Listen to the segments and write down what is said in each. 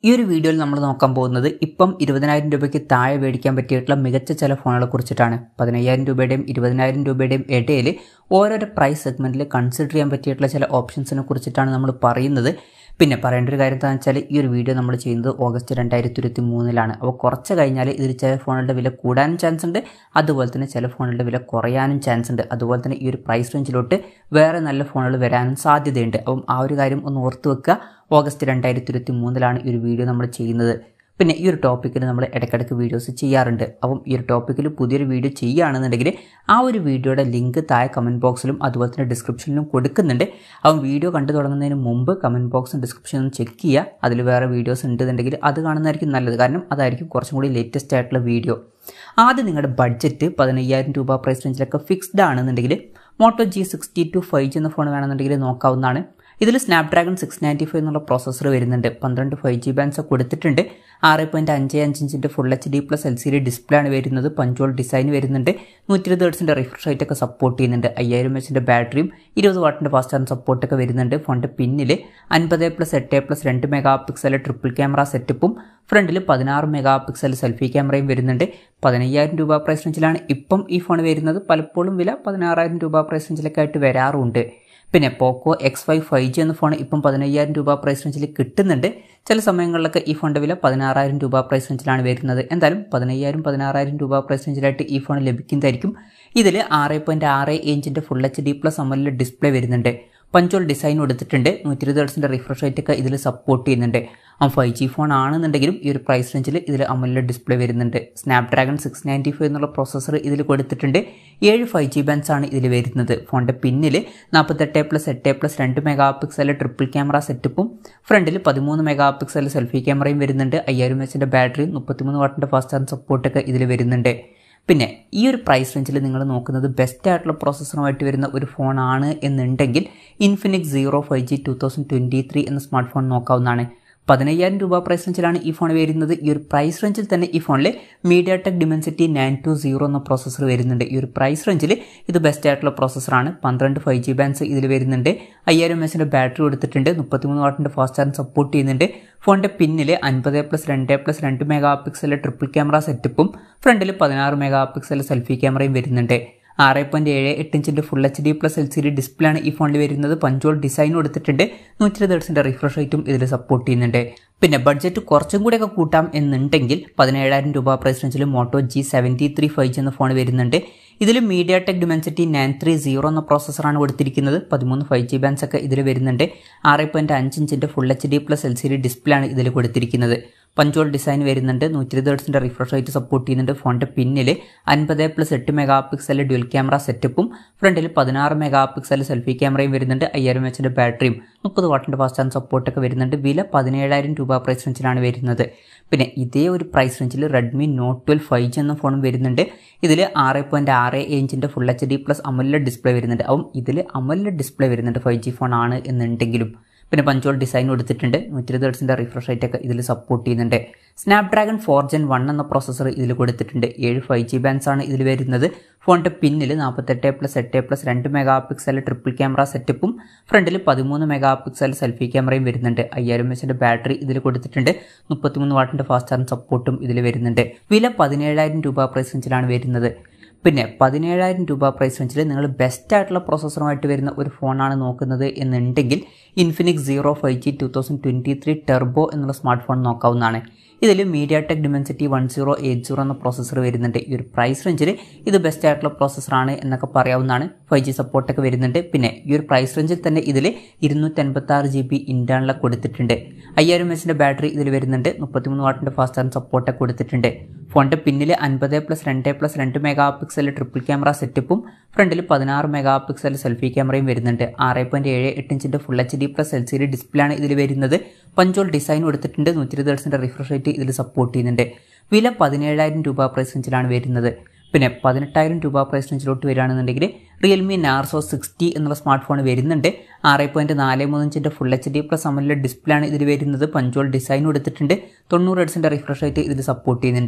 ഈ ഒരു വീഡിയോയിൽ നമ്മൾ നോക്കാൻ പോകുന്നത് ഇപ്പം ഇരുപതിനായിരം രൂപയ്ക്ക് താഴെ മേടിക്കാൻ പറ്റിയിട്ടുള്ള മികച്ച ചില ഫോണുകളെ കുറിച്ചിട്ടാണ് പതിനയ്യായിരം രൂപയുടെയും ഇരുപതിനായിരം രൂപയുടെയും ഇടയിൽ ഓരോരോ പ്രൈസ് സെഗ്മെൻറ്റിൽ കൺസിഡർ ചെയ്യാൻ പറ്റിയിട്ടുള്ള ചില ഓപ്ഷൻസിനെ കുറിച്ചിട്ടാണ് നമ്മൾ പറയുന്നത് പിന്നെ പറയേണ്ട ഒരു കാര്യം എന്താണെന്ന് വെച്ചാൽ ഈ ഒരു വീഡിയോ നമ്മൾ ചെയ്യുന്നത് ഓഗസ്റ്റ് രണ്ടായിരത്തി ഇരുപത്തി മൂന്നിലാണ് അപ്പോൾ കുറച്ച് കഴിഞ്ഞാൽ ഇതിൽ ചില ഫോണുകളുടെ വില കൂടാനും ചാൻസ് ഉണ്ട് അതുപോലെ തന്നെ ചില ഫോണുകളുടെ വില കുറയാനും ചാൻസ് ഉണ്ട് അതുപോലെ തന്നെ ഈ ഒരു പ്രൈസ് റേഞ്ചിലോട്ട് വേറെ നല്ല ഫോണുകൾ വരാനും സാധ്യതയുണ്ട് അപ്പം ആ ഒരു കാര്യം ഒന്ന് ഓർത്ത് വെക്കുക ഓഗസ്റ്റ് രണ്ടായിരത്തി ഇരുപത്തി മൂന്നിലാണ് ഈ ഒരു വീഡിയോ നമ്മൾ ചെയ്യുന്നത് പിന്നെ ഈ ഒരു ടോപ്പിക്കിൽ നമ്മൾ ഇടയ്ക്കിടയ്ക്ക് വീഡിയോസ് ചെയ്യാറുണ്ട് അപ്പം ഈ ഒരു ടോപ്പിക്കിൽ പുതിയൊരു വീഡിയോ ചെയ്യുകയാണെന്നുണ്ടെങ്കിൽ ആ ഒരു വീഡിയോയുടെ ലിങ്ക് താഴെ കമൻറ്റ് ബോക്സിലും അതുപോലെ തന്നെ ഡിസ്ക്രിപ്ഷനിലും കൊടുക്കുന്നുണ്ട് അപ്പം വീഡിയോ കണ്ടു തുടങ്ങുന്നതിന് മുമ്പ് കമൻറ്റ് ബോക്സും ഡിസ്ക്രിപ്ഷനും ചെക്ക് ചെയ്യുക അതിൽ വേറെ വീഡിയോസ് ഉണ്ടെന്നുണ്ടെങ്കിൽ അത് കാണുന്നതായിരിക്കും നല്ലത് കാരണം അതായിരിക്കും കുറച്ചും കൂടി ലേറ്റസ്റ്റ് ആയിട്ടുള്ള വീഡിയോ ആദ്യം നിങ്ങളുടെ ബഡ്ജറ്റ് പതിനയ്യായിരം രൂപ പ്രൈസ് റേഞ്ചിലൊക്കെ ഫിക്സ്ഡ് ആണെന്നുണ്ടെങ്കിൽ Moto G sixty two five G എന്ന ഫോൺ വേണമെന്നുണ്ടെങ്കിൽ നോക്കാവുന്നതാണ് ഇതിൽ സ്നാപ്ഡ്രാഗൺ സിക്സ് നയൻറ്റി ഫൈവ് എന്നുള്ള പ്രോസസ്സർ വരുന്നുണ്ട് പന്ത്രണ്ട് ഫൈവ് ജി ബാൻസ് കൊടുത്തിട്ടുണ്ട് ആറ് പോയിൻറ്റ് അഞ്ച് അഞ്ച് ഇഞ്ചിൻ്റെ full H D plus L C D display ആണ് വരുന്നത് പഞ്ചോൾ ഡിസൈൻ വരുന്നുണ്ട് നൂറ്റി ഇരുപത് ഹേർട്സിൻ്റെ റിഫ്രഷ് റേറ്റ് ഒക്കെ സപ്പോർട്ട് ചെയ്യുന്നുണ്ട് അയ്യായിരം എച്ചിൻ്റെ ബാറ്ററിയും ഇരുപത് വാട്ടിൻ്റെ ഫാസ്റ്റ് ചാർജ് സപ്പോർട്ടൊക്കെ വരുന്നുണ്ട് ഫോണിൻ്റെ പിന്നിൽ അൻപത് പ്ലസ് എട്ട് പ്ലസ് രണ്ട് മെഗാ പിക്സൽ ട്രിപ്പിൾ ക്യാമറ സെറ്റപ്പും ഫ്രണ്ടിൽ പതിനാറ് മെഗാ പിക്സൽ സെൽഫി ക്യാമറയും വരുന്നുണ്ട് പതിനയ്യായിരം രൂപ പ്രൈസ് റേഞ്ചിലാണ് ഇപ്പം ഈ ഫോൺ വരുന്നത് പലപ്പോഴും വില പതിനാറായിരം രൂപ പ്രൈസ് റേഞ്ചിലൊക്കെ ആയിട്ട് വരാറുണ്ട് പിന്നെ Poco X five five G എന്ന ഫോൺ ഇപ്പം പതിനയ്യായിരം രൂപ പ്രൈസ് റേഞ്ചിൽ കിട്ടുന്നുണ്ട് ചില സമയങ്ങളിലൊക്കെ ഈ ഫോണിൻ്റെ വില പതിനാറായിരം രൂപ പ്രൈസ് റേഞ്ചിലാണ് വരുന്നത് എന്തായാലും പതിനയ്യായിരം പതിനാറായിരം രൂപ പ്രൈസ് റേഞ്ചിലായിട്ട് ഈ ഫോൺ ലഭിക്കുന്നതായിരിക്കും ഇതിൽ ആറ് പോയിൻറ്റ് ആറ് ഇഞ്ചിൻ്റെ ഫുൾ എച്ച് ഡി പ്ലസ് അമലിൽ ഡിസ്പ്ലേ വരുന്നുണ്ട് പഞ്ചോൾ ഡിസൈൻ കൊടുത്തിട്ടുണ്ട് നൂറ്റി ഇരുപത് ഹേർട്സിൻ്റെ റിഫ്രഷ് റേറ്റ് ഒക്കെ ഇതിൽ സപ്പോർട്ട് ചെയ്യുന്നുണ്ട് ആ ഫൈവ് ജി ഫോൺ ആണെന്നുണ്ടെങ്കിലും ഈ ഒരു പ്രൈസ് റേഞ്ചിൽ ഇതിൽ അമലിലെ ഡിസ്പ്ലേ വരുന്നുണ്ട് സ്നാപ്ഡ്രാഗൺ സിക്സ് നയൻറ്റി ഫൈവ് എന്നുള്ള പ്രോസസ്സർ ഇതിൽ കൊടുത്തിട്ടുണ്ട് ഏഴ് ഫൈവ് ജി ബാൻസ് ആണ് ഇതിൽ വരുന്നത് ഫോണിൻ്റെ പിന്നിൽ നാൽപ്പത്തെട്ട് പ്ലസ് എട്ട് പ്ലസ് രണ്ട് മെഗാ പിക്സൽ ട്രിപ്പിൾ ക്യാമറ സെറ്റപ്പും ഫ്രണ്ടിൽ പതിമൂന്ന് മെഗാ പിക്സൽ സെൽഫി ക്യാമറയും വരുന്നുണ്ട് അയ്യായിരം എച്ചിൻ്റെ ബാറ്ററിയും മുപ്പത്തിമൂന്ന് വാട്ടിൻ്റെ ഫാസ്റ്റ് ചാർജ് സപ്പോർട്ടൊക്കെ ഇതിൽ വരുന്നുണ്ട് പിന്നെ ഈ ഒരു പ്രൈസ് റേഞ്ചിൽ നിങ്ങൾ നോക്കുന്നത് ബെസ്റ്റ് ആയിട്ടുള്ള പ്രോസസ്സറുമായിട്ട് വരുന്ന ഒരു ഫോണാണ് എന്നുണ്ടെങ്കിൽ Infinix zero five G two thousand twenty three എന്ന സ്മാർട്ട് ഫോൺ നോക്കാവുന്നതാണ് പതിനയ്യായിരം രൂപ പ്രൈസ് റേഞ്ചിലാണ് ഈ ഫോൺ വരുന്നത് ഈ ഒരു പ്രൈസ് റേഞ്ചിൽ തന്നെ ഈ ഫോണിൽ MediaTek Dimensity nine two zero എന്ന പ്രോസസ്സർ വരുന്നുണ്ട് ഈ ഒരു പ്രൈസ് റേഞ്ചിൽ ഇത് ബെസ്റ്റ് ആയിട്ടുള്ള പ്രോസസ്സറാണ് പന്ത്രണ്ട് ഫൈവ് ജി ബാൻസ് ഇതിൽ വരുന്നുണ്ട് അയ്യായിരം എച്ചിൻ്റെ ബാറ്ററി കൊടുത്തിട്ടുണ്ട് മുപ്പത്തിമൂന്ന് വാട്ടിൻ്റെ ഫാസ്റ്റ് ചാർജ് സപ്പോർട്ട് ചെയ്യുന്നുണ്ട് ഫോണിൻ്റെ പിന്നിൽ അൻപത് പ്ലസ് രണ്ട് പ്ലസ് രണ്ട് മെഗാ പിക്സൽ ട്രിപ്പിൾ ക്യാമറ സെറ്റപ്പും ഫ്രണ്ടിൽ പതിനാറ് മെഗാ പിക്സൽ സെൽഫി ക്യാമറയും വരുന്നുണ്ട് ആറ് പോയിൻറ്റ് ഏഴ് എട്ട് ഇഞ്ചിൻ്റെ full H D plus L C D display ആണ് ഈ ഫോണിൽ വരുന്നത് പഞ്ചോൾ ഡിസൈൻ കൊടുത്തിട്ടുണ്ട് നൂറ്റി ഇരുപത് ഹേർട്സിൻ്റെ റിഫ്രഷ് റേറ്റും ഇതിൽ സപ്പോർട്ട് ചെയ്യുന്നുണ്ട് പിന്നെ ബഡ്ജറ്റ് കുറച്ചും കൂടെയൊക്കെ കൂട്ടാം എന്നുണ്ടെങ്കിൽ പതിനേഴായിരം രൂപ പ്രൈസ് റേഞ്ചിൽ Moto G seventy three five G എന്ന ഫോൺ വരുന്നുണ്ട് ഇതിൽ MediaTek Dimensity nine three zero എന്ന പ്രോസസ്സറാണ് കൊടുത്തിരിക്കുന്നത് പതിമൂന്ന് ഫൈവ് ജി ബാൻസ് ഒക്കെ ഇതിൽ വരുന്നുണ്ട് ആറ് പോയിൻറ്റ് അഞ്ച് ഇഞ്ചിൻ്റെ full H D plus L C D display ആണ് ഇതിൽ കൊടുത്തിരിക്കുന്നത് പഞ്ചോൾ ഡിസൈൻ വരുന്നുണ്ട് നൂറ്റി ഇരുപത് ഹേർട്സിൻ്റെ റിഫ്രഷ് റേറ്റ് സപ്പോർട്ട് ചെയ്യുന്നുണ്ട് ഫോണിൻ്റെ പിന്നിൽ അൻപത് പ്ലസ് എട്ട് മെഗാ പിക്സൽ ഡ്യുവൽ ക്യാമറ സെറ്റപ്പും ഫ്രണ്ടിൽ പതിനാറ് മെഗാ പിക്സൽ സെൽഫി ക്യാമറയും വരുന്നുണ്ട് അയ്യായിരം എച്ചിൻ്റെ ബാറ്ററിയും മുപ്പത് വാട്ടിൻ്റെ ഫാസ്റ്റ് ചാർജ് സപ്പോർട്ടൊക്കെ വരുന്നുണ്ട് വില പതിനേഴായിരം രൂപ പ്രൈസ് റേഞ്ചിലാണ് വരുന്നത് പിന്നെ ഇതേ ഒരു പ്രൈസ് റേഞ്ചിൽ Redmi Note twelve five G എന്ന ഫോണും വരുന്നുണ്ട് ഇതിൽ ആറ് പോയിൻറ്റ് ആറ് ഇഞ്ചിൻ്റെ ഫുൾ എച്ച് ഡി പ്ലസ് അമലിലെ ഡിസ്പ്ലേ വരുന്നുണ്ട് അപ്പം ഇതിൽ അമലിലെ ഡിസ്പ്ലേ വരുന്നുണ്ട് ഫൈവ് ജി ഫോൺ ആണ് എന്നുണ്ടെങ്കിലും പിന്നെ പഞ്ചോൾ ഡിസൈൻ കൊടുത്തിട്ടുണ്ട് നൂറ്റി ഇരുപത് ഹേർട്സിൻ്റെ റിഫ്രഷ് റേറ്റ് ഒക്കെ ഇതിൽ സപ്പോർട്ട് ചെയ്യുന്നുണ്ട് സ്നാപ്ഡ്രാഗൺ ഫോർ ജെൻ വൺ എന്ന പ്രോസസ്സർ ഇതിൽ കൊടുത്തിട്ടുണ്ട് ഏഴ് ഫൈവ് ജി ബാൻസ് ആണ് ഇതിൽ വരുന്നത് ഫോണിൻ്റെ പിന്നിൽ നാൽപ്പത്തെട്ട് പ്ലസ് എട്ട് പ്ലസ് രണ്ട് മെഗാ പിക്സൽ ട്രിപ്പിൾ ക്യാമറ സെറ്റപ്പും ഫ്രണ്ടിൽ പതിമൂന്ന് മെഗാ പിക്സൽ സെൽഫി ക്യാമറയും വരുന്നുണ്ട് അയ്യായിരം എച്ചിൻ്റെ ബാറ്ററി ഇതിൽ കൊടുത്തിട്ടുണ്ട് മുപ്പത്തിമൂന്ന് വാട്ടിൻ്റെ ഫാസ്റ്റ് ചാർജ് സപ്പോർട്ടും ഇതിൽ വരുന്നുണ്ട് വില പതിനേഴായിരം രൂപ പ്രൈസ് റേഞ്ചിലാണ് വരുന്നത് പിന്നെ പതിനേഴായിരം രൂപ പ്രൈസ് റേഞ്ചിൽ നിങ്ങൾ ബെസ്റ്റ് ആയിട്ടുള്ള പ്രോസസ്സറുമായിട്ട് വരുന്ന ഒരു ഫോണാണ് നോക്കുന്നത് എന്നുണ്ടെങ്കിൽ Infinix zero five G two thousand twenty three Turbo എന്നുള്ള സ്മാർട്ട് ഫോൺ നോക്കാവുന്നതാണ് ഇതിൽ MediaTek Dimensity one zero eight zero എന്ന പ്രോസസ്സർ വരുന്നുണ്ട് ഈ ഒരു പ്രൈസ് റേഞ്ചിൽ ഇത് ബെസ്റ്റ് ആയിട്ടുള്ള പ്രോസസ്സറാണ് എന്നൊക്കെ പറയാവുന്നതാണ് ഫൈവ് ജി സപ്പോർട്ടൊക്കെ വരുന്നുണ്ട് പിന്നെ ഈ ഒരു പ്രൈസ് റേഞ്ചിൽ തന്നെ ഇതിൽ ഇരുന്നൂറ്റൻപത്തി ആറ് ജി ബി ഇൻറ്റേണലൊക്കെ കൊടുത്തിട്ടുണ്ട് അയ്യായിരം എച്ചിൻ്റെ ബാറ്ററി ഇതിൽ വരുന്നുണ്ട് മുപ്പത്തിമൂന്ന് വാട്ടിൻ്റെ ഫാസ്റ്റ് ചാർജ് സപ്പോർട്ടൊക്കെ കൊടുത്തിട്ടുണ്ട് ഫോണിൻ്റെ പിന്നിൽ അൻപത് പ്ലസ് രണ്ട് പ്ലസ് രണ്ട് മെഗാ പിക്സൽ ട്രിപ്പിൾ ക്യാമറ സെറ്റപ്പും ഫ്രണ്ടിൽ പതിനാറ് മെഗാ പിക്സൽ സെൽഫി ക്യാമറയും വരുന്നുണ്ട് ആറ് പോയിൻറ്റ് ഏഴ് എട്ട് ഇഞ്ചിൻ്റെ full H D plus L C D display ആണ് ഇതിൽ വരുന്നത് പഞ്ചോൾ ഡിസൈൻ കൊടുത്തിട്ടുണ്ട് നൂറ്റി ഇരുപത് ഹേർട്സിൻ്റെ റിഫ്രഷ് റേറ്റ് ഇതിൽ സപ്പോർട്ട് ചെയ്യുന്നുണ്ട് വില പതിനേഴായിരം രൂപ പ്രൈസ് റേഞ്ചിലാണ് വരുന്നത് പിന്നെ പതിനെട്ടായിരം രൂപ പ്രൈസ് റേഞ്ചിലോട്ട് വരികയാണെന്നുണ്ടെങ്കിൽ റിയൽമി നാർസോ സിക്സ്റ്റി എന്നുള്ള സ്മാർട്ട് ഫോൺ വരുന്നുണ്ട് ആറ് പോയിൻറ്റ് നാല് മൂന്ന് ഇഞ്ചിൻ്റെ ഫുൾ എച്ച് ഡി പ്ലസ് അമലിലെ ഡിസ്പ്ലേ ആണ് ഇതിൽ വരുന്നത് പഞ്ചോൾ ഡിസൈൻ കൊടുത്തിട്ടുണ്ട് തൊണ്ണൂറ് ഹെഡ്സിൻ്റെ റിഫ്രഷ് റേറ്റ് ഇതിൽ സപ്പോർട്ട് ചെയ്യുന്നുണ്ട്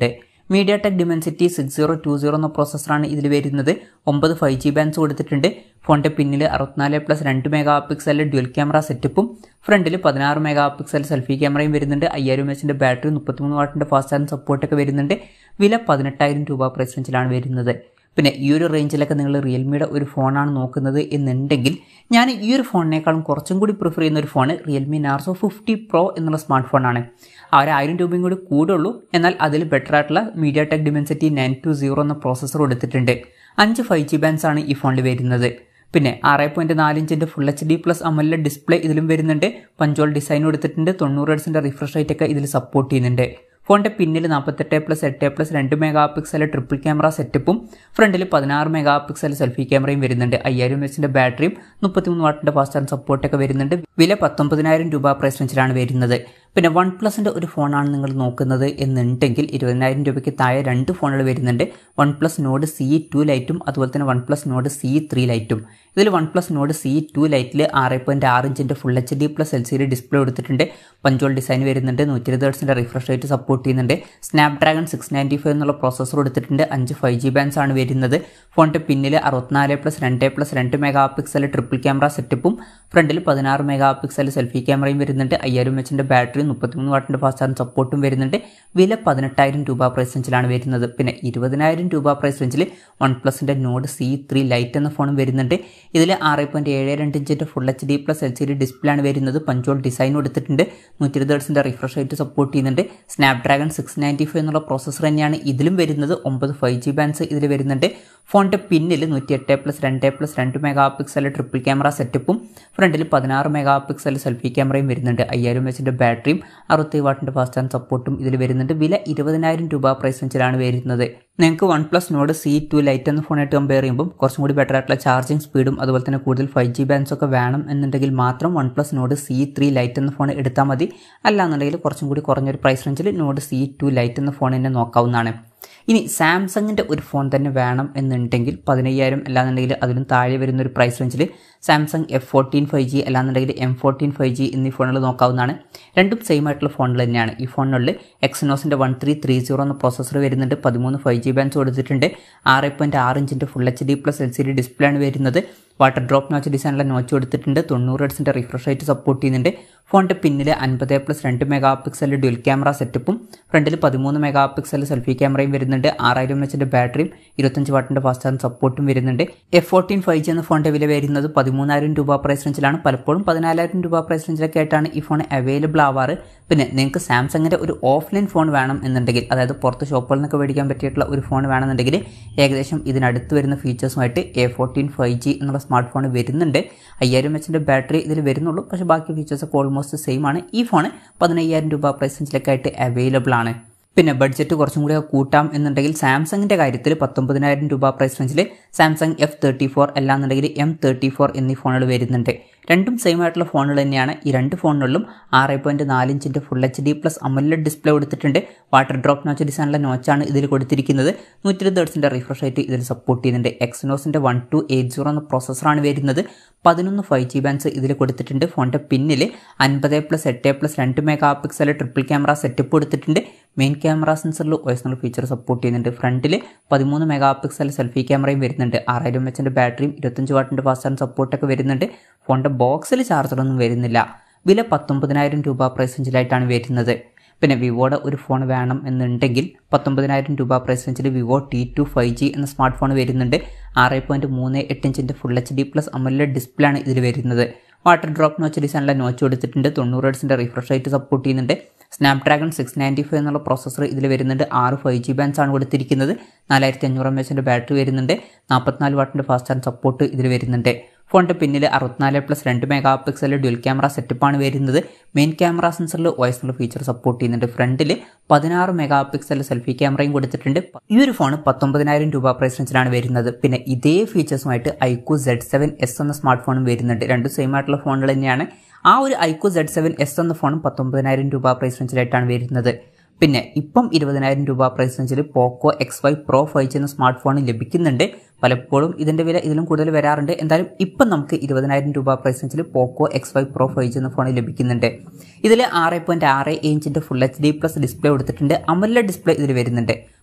MediaTek Dimensity six zero two zero എന്ന പ്രോസസ്സറാണ് ഇതിൽ വരുന്നത് ഒമ്പത് ഫൈവ് ജി ബാൻസ് കൊടുത്തിട്ടുണ്ട് ഫോണിൻ്റെ പിന്നിൽ അറുപത്തിനാല് പ്ലസ് രണ്ട് മെഗാ പിക്സൽ ഡ്യുവൽ ക്യാമറ സെറ്റപ്പും ഫ്രണ്ടിൽ പതിനാറ് മെഗാ പിക്സൽ സെൽഫി ക്യാമറയും വരുന്നുണ്ട് അയ്യായിരം എച്ചിൻ്റെ ബാറ്ററി മുപ്പത്തിമൂന്ന് വാട്ടിൻ്റെ ഫാസ്റ്റ് ചാർജിങ് സപ്പോർട്ടൊക്കെ വരുന്നുണ്ട് വില പതിനെട്ടായിരം രൂപ പ്രൈസ് റേഞ്ചിലാണ് വരുന്നത് പിന്നെ ഈ ഒരു റേഞ്ചിലൊക്കെ നിങ്ങൾ റിയൽമിയുടെ ഒരു ഫോണാണ് നോക്കുന്നത് എന്നുണ്ടെങ്കിൽ ഞാൻ ഈ ഒരു ഫോണിനേക്കാളും കുറച്ചും കൂടി പ്രിഫർ ചെയ്യുന്ന ഒരു phone Realme Narzo fifty Pro എന്നുള്ള സ്മാർട്ട് ഫോണാണ് ആ ഒരു ആയിരം രൂപയും കൂടി കൂടുള്ളൂ എന്നാൽ അതിൽ ബെറ്റർ ആയിട്ടുള്ള MediaTek Dimensity nine two zero എന്ന പ്രോസസ്സർ കൊടുത്തിട്ടുണ്ട് അഞ്ച് ഫൈവ് ജി ബാൻസ് ആണ് ഈ ഫോണിൽ വരുന്നത് പിന്നെ ആറ് പോയിൻറ്റ് നാല് ഇഞ്ചിൻ്റെ full H D plus AMOLED display ഇതിലും വരുന്നുണ്ട് പഞ്ചോൾ ഡിസൈൻ കൊടുത്തിട്ടുണ്ട് തൊണ്ണൂറ് ഹെഡ്സിൻ്റെ റിഫ്രഷ് റേറ്റ് ഒക്കെ ഇതിൽ സപ്പോർട്ട് ചെയ്യുന്നുണ്ട് ഫോണിൻ്റെ പിന്നിൽ നാൽപ്പത്തെട്ട് പ്ലസ് എട്ട് പ്ലസ് രണ്ട് മെഗാ പിക്സൽ ട്രിപ്പിൾ ക്യാമറ സെറ്റപ്പും ഫ്രണ്ടിൽ പതിനാറ് മെഗാ പിക്സൽ സെൽഫി ക്യാമറയും വരുന്നുണ്ട് അയ്യായിരം എച്ചിൻ്റെ ബാറ്ററിയും മുപ്പത്തിമൂന്ന് വാട്ടിൻ്റെ ഫാസ്റ്റ് ചാർജ് സപ്പോർട്ടൊക്കെ വരുന്നുണ്ട് വില പത്തൊമ്പതിനായിരം രൂപ പ്രൈസ് റേഞ്ചിലാണ് വരുന്നത് പിന്നെ വൺ പ്ലസിൻ്റെ ഒരു ഫോണാണ് നിങ്ങൾ നോക്കുന്നത് എന്നുണ്ടെങ്കിൽ ഇരുപതിനായിരം രൂപയ്ക്ക് താഴെ രണ്ട് ഫോണുകൾ വരുന്നുണ്ട് OnePlus Nord C two ലൈറ്റും അതുപോലെ തന്നെ OnePlus Nord C three ലൈറ്റും ഇതിൽ OnePlus Nord C two ലൈറ്റിൽ ആറ് പോയിൻറ്റ് ആറ് ഇഞ്ചിൻ്റെ full H D plus L C D display കൊടുത്തിട്ടുണ്ട് പഞ്ചോൾ ഡിസൈൻ വരുന്നുണ്ട് നൂറ്റി ഇരുപത് ഹെർട്സിൻ്റെ റിഫ്രഷ് റേറ്റ് സപ്പോർട്ട് ചെയ്യുന്നുണ്ട് സ്നാപ്ഡ്രാഗൺ സിക്സ് നയൻറ്റി ഫൈവ് എന്നുള്ള പ്രോസസ്സർ കൊടുത്തിട്ടുണ്ട് അഞ്ച് ഫൈവ് ജി ബാൻസ് ആണ് വരുന്നത് ഫോണിൻ്റെ പിന്നിൽ അറുപത്തിനാല് പ്ലസ് രണ്ട് പ്ലസ് രണ്ട് മെഗാ പിക്സൽ ട്രിപ്പിൾ ക്യാമറ സെറ്റപ്പും ഫ്രണ്ടിൽ പതിനാറ് മെഗാ പിക്സൽ സെൽഫി ക്യാമറയും വരുന്നുണ്ട് അയ്യായിരം എച്ചിൻ്റെ ബാറ്ററി മുപ്പത്തിമൂന്ന് വാട്ടിൻ്റെ ഫാസ്റ്റ് ചാർജ് സപ്പോർട്ടും വരുന്നുണ്ട് വില പതിനെട്ടായിരം രൂപ പ്രൈസ് റേഞ്ചിലാണ് വരുന്നത് പിന്നെ ഇരുപതിനായിരം രൂപ പ്രൈസ് റേഞ്ചിൽ വൺ പ്ലസിൻ്റെ നോഡ് സി ത്രീ ലൈറ്റ് എന്ന ഫോണും വരുന്നുണ്ട് ഇതിൽ ആറ് പോയിൻറ്റ് ഏഴ് രണ്ട് ഇഞ്ചിൻ്റെ full H D plus L C D display ആണ് വരുന്നത് പഞ്ചോൾ ഡിസൈൻ കൊടുത്തിട്ടുണ്ട് നൂറ്റി ഇരുപത് ഹെർട്സിൻ്റെ റിഫ്രഷ് റേറ്റ് സപ്പോർട്ട് ചെയ്യുന്നുണ്ട് സ്നാപ്ഡ്രാഗൺ സിക്സ് നയൻറ്റി ഫൈവ് എന്നുള്ള പ്രോസസ്സർ തന്നെയാണ് ഇതിലും വരുന്നത് ഒമ്പത് ഫൈവ് ജി ബാൻസ് ഇതിൽ വരുന്നുണ്ട് ഫോണിൻ്റെ പിന്നിൽ നൂറ്റി എട്ട് പ്ലസ് രണ്ട് പ്ലസ് രണ്ട് മെഗാ പിക്സൽ ട്രിപ്പിൾ ക്യാമറ സെറ്റപ്പും ഫ്രണ്ടിൽ പതിനാറ് മെഗാ പിക്സൽ സെൽഫി ക്യാമറയും വരുന്നുണ്ട് അയ്യായിരം എച്ചിൻ്റെ ബാറ്ററിയും അറുപത്തി വാട്ടിൻ്റെ ഫാസ്റ്റ് ചാർജ് സപ്പോർട്ടും ഇതിൽ വരുന്നുണ്ട് വില ഇരുപതിനായിരം രൂപ പ്രൈസ് റേഞ്ചിലാണ് വരുന്നത് നിങ്ങൾക്ക് OnePlus Nord C two Lite എന്ന ഫോണായിട്ട് കമ്പയർ ചെയ്യുമ്പോൾ കുറച്ചും കൂടി ബെറ്റർ ആയിട്ടുള്ള ചാർജിങ് സ്പീഡും അതുപോലെ തന്നെ കൂടുതൽ ഫൈവ് ജി ബാൻസ് ഒക്കെ വേണം എന്നുണ്ടെങ്കിൽ മാത്രം OnePlus Nord C three Lite എന്ന ഫോൺ എടുത്താൽ മതി അല്ലാന്നുണ്ടെങ്കിൽ കുറച്ചും കൂടി കുറഞ്ഞൊരു പ്രൈസ് റേഞ്ചിൽ നോഡ് സി ടു ലൈറ്റ് എന്ന ഫോൺ തന്നെ നോക്കാവുന്നതാണ് ഇനി സാംസങ്ങിൻ്റെ ഒരു ഫോൺ തന്നെ വേണം എന്നുണ്ടെങ്കിൽ പതിനയ്യായിരം അല്ലാന്നുണ്ടെങ്കിൽ അതിലും താഴെ വരുന്ന ഒരു പ്രൈസ് റേഞ്ചിൽ Samsung F fourteen five G അല്ലാന്നുണ്ടെങ്കിൽ എം ഫോർട്ടീൻ ഫൈവ് ജി എന്നീ ഫോണുകൾ നോക്കാവുന്നതാണ് രണ്ടും സെയിം ആയിട്ടുള്ള ഫോണുകൾ തന്നെയാണ് ഈ ഫോണിനുള്ളിൽ എക്സിനോസിൻ്റെ വൺ ത്രീ ത്രീ സീറോ എന്ന പ്രോസസ്സർ വരുന്നുണ്ട് പതിമൂന്ന് ഫൈവ് ജി ബാൻസ് കൊടുത്തിട്ടുണ്ട് ആറ് പോയിൻറ്റ് ആറ് ഇഞ്ചിൻ്റെ full H D plus L C D display ആണ് വരുന്നത് വാട്ടർ ഡ്രോപ്പ് നോച്ച് ഡിസൈനിലെ നോച്ച് കൊടുത്തിട്ടുണ്ട് തൊണ്ണൂറ് ഹെഡ്സിൻ്റെ റിഫ്രഷ് റേറ്റ് സപ്പോർട്ട് ചെയ്യുന്നുണ്ട് ഫോണിൻ്റെ പിന്നിൽ അൻപത് പ്ലസ് രണ്ട് മെഗാ പിക്സൽ ഡ്യുൽ ക്യാമറ സെറ്റപ്പും ഫ്രണ്ടിൽ പതിമൂന്ന് മെഗാ പിക്സൽ സെൽഫി ക്യാമറയും വരുന്നുണ്ട് ആറായിരം എച്ചിൻ്റെ ബാറ്ററിയും ഇരുപത്തഞ്ച് വാട്ടിൻ്റെ ഫാസ്റ്റ് ചാർജ് സപ്പോർട്ടും വരുന്നുണ്ട് എഫ് ഫോർട്ടീൻ ഫൈവ് ജി എന്ന ഫോണിൻ്റെ വില വരുന്നത് പതിമൂന്നായിരം രൂപ പ്രൈസ് റേഞ്ചിലാണ് പലപ്പോഴും പതിനാലായിരം രൂപ പ്രൈസ് റേഞ്ചിലൊക്കെ ആയിട്ടാണ് ഈ ഫോൺ അവൈലബിൾ ആവാറ് പിന്നെ നിങ്ങൾക്ക് സാംസങ്ങിൻ്റെ ഒരു ഓഫ്ലൈൻ ഫോൺ വേണം എന്നുണ്ടെങ്കിൽ അതായത് പുറത്ത് ഷോപ്പുകളിൽ നിന്നൊക്കെ മേടിക്കാൻ പറ്റിയിട്ടുള്ള ഒരു ഫോൺ വേണമെന്നുണ്ടെങ്കിൽ ഏകദേശം ഇതിനടുത്ത് വരുന്ന ഫീച്ചേഴ്സുമായിട്ട് എ ഫോർട്ടീൻ ഫൈവ് ജി എന്നുള്ള സ്മാർട്ട് ഫോൺ വരുന്നുണ്ട് അയ്യായിരം എച്ചിൻ്റെ ബാറ്ററി ഇതിൽ വരുന്നുള്ളൂ പക്ഷേ ബാക്കി ഫീച്ചേഴ്സൊക്കെ ഓൾമോസ്റ്റ് സെയിം ആണ് ഈ ഫോൺ പതിനയ്യായിരം രൂപ പ്രൈസ് റേഞ്ചിലൊക്കെ ആയിട്ട് അവൈലബിൾ ആണ് പിന്നെ ബഡ്ജറ്റ് കുറച്ചും കൂടി കൂട്ടാം എന്നുണ്ടെങ്കിൽ സാംസങ്ങിൻ്റെ കാര്യത്തിൽ പത്തൊമ്പതിനായിരം രൂപ പ്രൈസ് റേഞ്ചിൽ സാംസങ് എഫ് തേർട്ടി ഫോർ അല്ലാന്നുണ്ടെങ്കിൽ എം തേർട്ടി ഫോർ എന്നീ ഫോണുകൾ വരുന്നുണ്ട് രണ്ടും സെയിം ആയിട്ടുള്ള ഫോണുകൾ തന്നെയാണ് ഈ രണ്ട് ഫോണുകളിലും ആറ് പോയിൻറ്റ് നാല് ഇഞ്ചിൻ്റെ full H D plus AMOLED display കൊടുത്തിട്ടുണ്ട് വാട്ടർ ഡ്രോപ്പ് നോച്ച് ഡിസൈനുള്ള നോച്ചാണ് ഇതിൽ കൊടുത്തിരിക്കുന്നത് നൂറ്റി ഇരുപത് ഹെർട്സിൻ്റെ റിഫ്രഷ് റേറ്റ് ഇതിൽ സപ്പോർട്ട് ചെയ്യുന്നുണ്ട് എക്സിനോസിൻ്റെ വൺ ടു എയ്റ്റ് സീറോ എന്ന പ്രോസസ്സറാണ് വരുന്നത് പതിനൊന്ന് ഫൈവ് ജി ബാൻസ് ഇതിൽ കൊടുത്തിട്ടുണ്ട് ഫോണിൻ്റെ പിന്നിൽ അൻപത് പ്ലസ് എട്ട് പ്ലസ് രണ്ട് mega pixel triple camera setup കൊടുത്തിട്ടുണ്ട് മെയിൻ ക്യാമറ സെൻസറിൽ വോയിസ് ഫീച്ചർ സപ്പോർട്ട് ചെയ്യുന്നുണ്ട് ഫ്രണ്ടിൽ പതിമൂന്ന് മെഗാ പിക്സൽ സെൽഫി ക്യാമറയും വരുന്നുണ്ട് ആറായിരം എച്ചിൻ്റെ ബാറ്ററിയും ഇരുപത്തഞ്ച് വാട്ടിൻ്റെ ഫാസ്റ്റ് ചാർജ് സപ്പോർട്ടൊക്കെ വരുന്നുണ്ട് ഫോണിൻ്റെ ബോക്സിൽ ചാർജറൊന്നും വരുന്നില്ല വില പത്തൊമ്പതിനായിരം രൂപ പ്രൈസ് റേഞ്ചിലായിട്ടാണ് വരുന്നത് പിന്നെ വിവോയുടെ ഒരു ഫോൺ വേണം എന്നുണ്ടെങ്കിൽ പത്തൊമ്പതിനായിരം രൂപ പ്രൈസ് റേഞ്ചിൽ Vivo T two five G എന്ന സ്മാർട്ട് ഫോൺ വരുന്നുണ്ട് ആറ് പോയിൻറ്റ് മൂന്ന് എട്ട് ഇഞ്ചിൻ്റെ full H D plus AMOLED display ആണ് ഇതിൽ വരുന്നത് വാട്ടർ ഡ്രോപ്പ് നോച്ച് ഡിസൈനിലെ നോച്ച് കൊടുത്തിട്ടുണ്ട് തൊണ്ണൂറ് ഹെഡ്സിൻ്റെ റിഫ്രഷ് റേറ്റ് സപ്പോർട്ട് ചെയ്യുന്നുണ്ട് സ്നാപ്ഡ്രാഗൺ സിക്സ് നയൻറ്റി ഫൈവ് എന്നുള്ള പ്രോസസ്സർ ഇതിൽ വരുന്നുണ്ട് ആറ് ഫൈവ് ജി ബാൻസ് ആണ് കൊടുത്തിരിക്കുന്നത് നാലായിരത്തി അഞ്ഞൂറ് എം എച്ചിൻ്റെ ബാറ്ററി വരുന്നുണ്ട് നാൽപ്പത്തിനാല് വാട്ടിൻ്റെ ഫാസ്റ്റ് ചാർജ് സപ്പോർട്ട് ഇതിൽ വരുന്നുണ്ട് ഫോണിൻ്റെ പിന്നിൽ അറുപത്തിനാല് പ്ലസ് രണ്ട് മെഗാ പിക്സൽ ഡ്യുൽ ക്യാമറ സെറ്റപ്പാണ് വരുന്നത് മെയിൻ ക്യാമറ സെൻസറിൽ വോയിസ് ഫീച്ചർ സപ്പോർട്ട് ചെയ്യുന്നുണ്ട് ഫ്രണ്ടിൽ പതിനാറ് മെഗാ പിക്സൽ സെൽഫി ക്യാമറയും കൊടുത്തിട്ടുണ്ട് ഈ ഒരു ഫോൺ പത്തൊമ്പതിനായിരം രൂപ പ്രൈസ് റേഞ്ചിലാണ് വരുന്നത് പിന്നെ ഇതേ ഫീച്ചേഴ്സുമായിട്ട് ഐക്കു സെഡ് സെവൻ എസ് എന്ന സ്മാർട്ട് ഫോണും വരുന്നുണ്ട് രണ്ടും സെയിം ആയിട്ടുള്ള ഫോണുകൾ തന്നെയാണ് ആ ഒരു ഐക്കു സെഡ് സെവൻ എസ് എന്ന ഫോണും പത്തൊമ്പതിനായിരം രൂപ പ്രൈസ് റേഞ്ചിലായിട്ടാണ് വരുന്നത് പിന്നെ ഇപ്പം ഇരുപതിനായിരം രൂപ പ്രൈസ് റേഞ്ചിൽ Poco X Y Pro five G എന്ന സ്മാർട്ട് ഫോൺ ലഭിക്കുന്നുണ്ട് പലപ്പോഴും ഇതിൻ്റെ വില ഇതിലും കൂടുതൽ വരാറുണ്ട് എന്തായാലും ഇപ്പം നമുക്ക് ഇരുപതിനായിരം രൂപ പ്രൈസ് റേഞ്ചിൽ Poco X Y Pro five G എന്ന ഫോൺ ലഭിക്കുന്നുണ്ട് ഇതിൽ ആറ് പോയിൻറ്റ് ആറ് ഇഞ്ചിൻ്റെ full H D plus display കൊടുത്തിട്ടുണ്ട് അമല ഡിസ്പ്ലേ ഇതിൽ വരുന്നുണ്ട്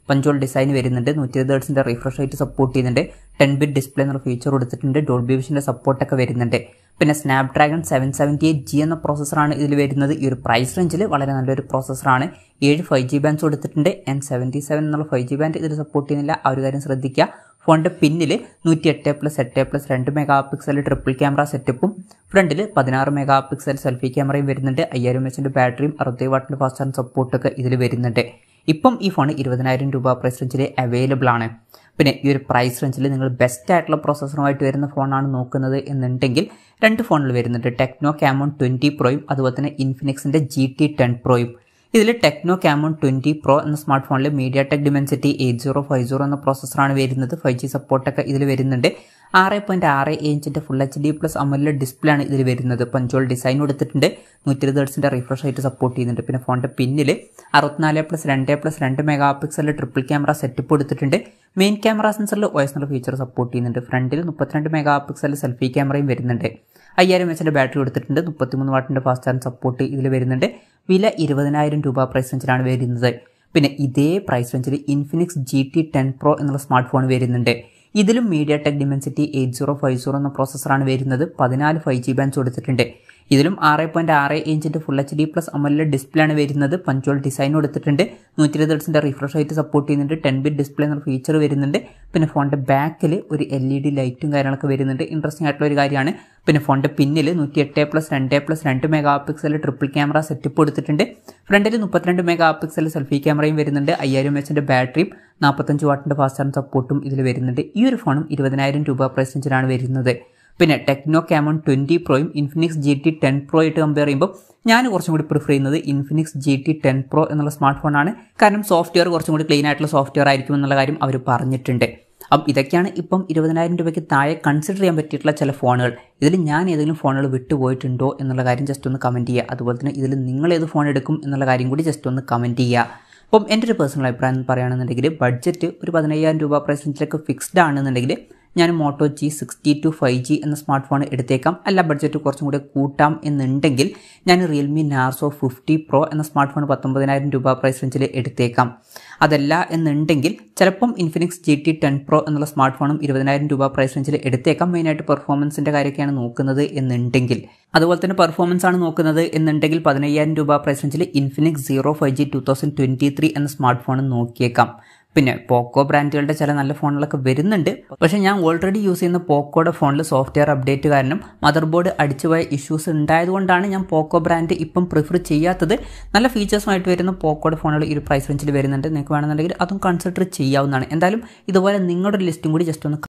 പഞ്ചോൾ ഡിസൈൻ വരുന്നുണ്ട് നൂറ്റി ഇരുപത് ഹേർട്സിൻ്റെ റിഫ്രഷ് റേറ്റ് സപ്പോർട്ട് ചെയ്യുന്നുണ്ട് ടെൻ ബിറ്റ് ഡിസ്പ്ലേ എന്നുള്ള ഫീച്ചർ കൊടുത്തിട്ടുണ്ട് ഡോൾബി വിഷൻ്റെ സപ്പോർട്ടൊക്കെ വരുന്നുണ്ട് പിന്നെ Snapdragon seven seventy eight G എന്ന പ്രോസസ്സറാണ് ഇതിൽ വരുന്നത് ഈ ഒരു പ്രൈസ് റേഞ്ചിൽ വളരെ നല്ലൊരു പ്രോസസ്സറാണ് ഏഴ് ഫൈവ് ജി ബാൻഡ്സ് കൊടുത്തിട്ടുണ്ട് എൻ സെവൻറ്റി സെവൻ എന്നുള്ള ഫൈവ് ജി ബാൻഡ് ഇതിൽ സപ്പോർട്ട് ചെയ്യുന്നില്ല ആ ഒരു കാര്യം ശ്രദ്ധിക്കുക ഫോണിൻ്റെ പിന്നിൽ നൂറ്റി എട്ട് പ്ലസ് എട്ട് പ്ലസ് രണ്ട് മെഗാ പിക്സൽ ട്രിപ്പിൾ ക്യാമറ സെറ്റപ്പും ഫ്രണ്ടിൽ പതിനാറ് മെഗാ പിക്സൽ സെൽഫി ക്യാമറയും വരുന്നുണ്ട് അയ്യായിരം എച്ചിൻ്റെ ബാറ്ററിയും അറുപത്തി വാട്ടിൻ്റെ ഫാസ്റ്റ് ചാർജ് സപ്പോർട്ടൊക്കെ ഇതിൽ വരുന്നുണ്ട് ഇപ്പം ഈ ഫോൺ ഇരുപതിനായിരം രൂപ പ്രൈസ് റേഞ്ചിൽ അവൈലബിൾ ആണ് പിന്നെ ഈ ഒരു പ്രൈസ് റേഞ്ചിൽ നിങ്ങൾ ബെസ്റ്റ് ആയിട്ടുള്ള പ്രോസസ്സറുമായിട്ട് വരുന്ന ഫോണാണ് നോക്കുന്നത് എന്നുണ്ടെങ്കിൽ രണ്ട് ഫോണിൽ വരുന്നുണ്ട് ടെക്നോ ക്യാമോൺ ട്വൻറ്റി പ്രോയും അതുപോലെ തന്നെ ഇൻഫിനിക്സിൻ്റെ ജി ടി ടെൻ പ്രോയും ഇതിൽ ടെക്നോ ക്യാമോൺ ട്വൻറ്റി പ്രോ എന്ന സ്മാർട്ട് ഫോണിൽ MediaTek Dimensity eight zero five zero എന്ന പ്രോസസ്സറാണ് വരുന്നത് ഫൈവ് ജി സപ്പോർട്ടൊക്കെ ഇതിൽ വരുന്നുണ്ട് ആറ് പോയിൻറ്റ് ആറ് ഇഞ്ചിൻ്റെ full H D plus AMOLED display ആണ് ഇതിൽ വരുന്നത് പഞ്ചോൾ ഡിസൈൻ കൊടുത്തിട്ടുണ്ട് നൂറ്റി ഇരുപത് ഹേർട്സിൻ്റെ റിഫ്രഷ് ആയിട്ട് സപ്പോർട്ട് ചെയ്യുന്നുണ്ട് പിന്നെ ഫോണിൻ്റെ പിന്നിൽ അറുപത്തിനാല് പ്ലസ് രണ്ട് പ്ലസ് രണ്ട് മെഗാ പിക്സലിൽ ട്രിപ്പിൾ ക്യാമറ സെറ്റപ്പ് കൊടുത്തിട്ടുണ്ട് മെയിൻ ക്യാമറ സെൻസറിൽ ഒയസ് എന്നുള്ള ഫീച്ചർ സപ്പോർട്ട് ചെയ്യുന്നുണ്ട് ഫ്രണ്ടിൽ മുപ്പത്തിരണ്ട് മെഗാ പിക്സൽ സെൽഫി ക്യാമറയും വരുന്നുണ്ട് അയ്യായിരം എച്ചിൻ്റെ ബാറ്ററി കൊടുത്തിട്ടുണ്ട് മുപ്പത്തിമൂന്ന് വാട്ടിൻ്റെ ഫാസ്റ്റ് ചാർജ് സപ്പോർട്ട് ഇതിൽ വരുന്നുണ്ട് വില ഇരുപതിനായിരം രൂപ പ്രൈസ് റേഞ്ചിലാണ് വരുന്നത് പിന്നെ ഇതേ പ്രൈസ് റേഞ്ചിൽ Infinix G T ten pro എന്നുള്ള സ്മാർട്ട് ഫോൺ വരുന്നുണ്ട് ഇതിലും MediaTek Dimensity eight zero five zero എന്ന പ്രോസസ്സറാണ് വരുന്നത് പതിനാല് ഫൈവ് ജി ബാൻസ് കൊടുത്തിട്ടുണ്ട് ഇതിലും ആറ് പോയിൻറ്റ് ആറ് ഇഞ്ചിൻ്റെ full H D plus AMOLED display ആണ് വരുന്നത് പഞ്ചോൾ ഡിസൈൻ കൊടുത്തിട്ടുണ്ട് നൂറ്റി ഇരുപത് ഹെർട്സിൻ്റെ റിഫ്രഷ് റേറ്റ് സപ്പോർട്ട് ചെയ്യുന്നുണ്ട് ടെൻ ബിറ്റ് ഡിസ്പ്ലേ എന്ന ഫീച്ചർ വരുന്നുണ്ട് പിന്നെ ഫോണിൻ്റെ ബാക്കിൽ ഒരു എൽ ഇ ഡി ലൈറ്റും കാര്യങ്ങളൊക്കെ വരുന്നുണ്ട് ഇൻട്രസ്റ്റിംഗ് ആയിട്ടുള്ള ഒരു കാര്യമാണ് പിന്നെ ഫോണിൻ്റെ പിന്നിൽ നൂറ്റി എട്ട് പ്ലസ് രണ്ട് പ്ലസ് രണ്ട് mega pixel triple camera setup കൊടുത്തിട്ടുണ്ട് ഫ്രണ്ടിൽ മുപ്പത്തിരണ്ട് മെഗാ പിക്സൽ സെൽഫി ക്യാമറയും വരുന്നുണ്ട് അയ്യായിരം എച്ചിൻ്റെ ബാറ്ററിയും നാൽപ്പത്തഞ്ച് വാട്ടിൻ്റെ ഫാസ്റ്റ് ചാർജ് സപ്പോർട്ടും ഇതിൽ വരുന്നുണ്ട് ഈ ഒരു ഫോണും ഇരുപതിനായിരം രൂപ പ്രൈസ് റേഞ്ചിലാണ് വരുന്നത് പിന്നെ ടെക്നോ ക്യാമോൺ ട്വൻറ്റി പ്രോയും Infinix G T ten pro ആയിട്ട് കമ്പയർ ചെയ്യുമ്പോൾ ഞാൻ കുറച്ചും കൂടി പ്രിഫർ ചെയ്യുന്നത് Infinix G T ten pro എന്നുള്ള സ്മാർട്ട് ഫോണാണ് കാരണം സോഫ്റ്റ്വെയർ കുറച്ചും കൂടി ക്ലീൻ ആയിട്ടുള്ള സോഫ്റ്റ്വെയർ ആയിരിക്കും എന്നുള്ള കാര്യം അവർ പറഞ്ഞിട്ടുണ്ട് അപ്പം ഇതൊക്കെയാണ് ഇപ്പം ഇരുപതിനായിരം രൂപയ്ക്ക് താഴെ കൺസിഡർ ചെയ്യാൻ പറ്റിയിട്ടുള്ള ചില ഫോണുകൾ ഇതിൽ ഞാൻ ഏതെങ്കിലും ഫോണുകൾ വിട്ടുപോയിട്ടുണ്ടോ എന്നുള്ള കാര്യം ജസ്റ്റ് ഒന്ന് കമൻറ്റ് ചെയ്യുക അതുപോലെ തന്നെ ഇതിൽ നിങ്ങൾ ഏത് ഫോൺ എടുക്കും എന്നുള്ള കാര്യം കൂടി ജസ്റ്റ് ഒന്ന് കമൻറ്റ് ചെയ്യുക അപ്പം എൻ്റെ ഒരു പേഴ്സണൽ അഭിപ്രായം പറയുകയാണെന്നുണ്ടെങ്കിൽ ബഡ്ജറ്റ് ഒരു പതിനയ്യായിരം രൂപ പ്രൈസ് റേഞ്ചിലേക്ക് ഫിക്സ്ഡ് ആണെന്നുണ്ടെങ്കിൽ ഞാൻ Moto G sixty two five G എന്ന സ്മാർട്ട് ഫോൺ എടുത്തേക്കാം അല്ല ബഡ്ജറ്റ് കുറച്ചും കൂടി കൂട്ടാം എന്നുണ്ടെങ്കിൽ ഞാൻ റിയൽമി നാർസോ ഫിഫ്റ്റി പ്രോ എന്ന സ്മാർട്ട് ഫോൺ പത്തൊമ്പതിനായിരം രൂപ പ്രൈസ് റേഞ്ചിൽ എടുത്തേക്കാം അതല്ല എന്നുണ്ടെങ്കിൽ ചിലപ്പം Infinix G T ten pro എന്നുള്ള സ്മാർട്ട് ഫോണും ഇരുപതിനായിരം രൂപ പ്രൈസ് റേഞ്ചിൽ എടുത്തേക്കാം മെയിനായിട്ട് പെർഫോമൻസിൻ്റെ കാര്യമൊക്കെയാണ് നോക്കുന്നത് എന്നുണ്ടെങ്കിൽ അതുപോലെ തന്നെ പെർഫോമൻസ് ആണ് നോക്കുന്നത് എന്നുണ്ടെങ്കിൽ പതിനയ്യായിരം രൂപ പ്രൈസ് റേഞ്ചിൽ Infinix zero five G two thousand twenty three എന്ന സ്മാർട്ട് ഫോൺ നോക്കിയേക്കാം പിന്നെ പോക്കോ ബ്രാൻഡുകളുടെ ചില നല്ല ഫോണുകളൊക്കെ വരുന്നുണ്ട് പക്ഷേ ഞാൻ ഓൾറെഡി യൂസ് ചെയ്യുന്ന പോക്കോയുടെ ഫോണിൽ സോഫ്റ്റ്വെയർ അപ്ഡേറ്റ് കാരണം മദർ ബോർഡ് അടിച്ചുപോയ ഇഷ്യൂസ് ഉണ്ടായതുകൊണ്ടാണ് ഞാൻ പോക്കോ ബ്രാൻഡ് ഇപ്പം പ്രിഫർ ചെയ്യാത്തത് നല്ല ഫീച്ചേഴ്സുമായിട്ട് വരുന്ന പോക്കോയുടെ ഫോണുകൾ ഈ ഒരു പ്രൈസ് റേഞ്ചിൽ വരുന്നുണ്ട് നിങ്ങൾക്ക് വേണമെന്നുണ്ടെങ്കിൽ അതും കൺസിഡർ ചെയ്യാവുന്നതാണ് എന്തായാലും ഇതുപോലെ നിങ്ങളുടെ ലിസ്റ്റും കൂടി ജസ്റ്റ് ഒന്ന്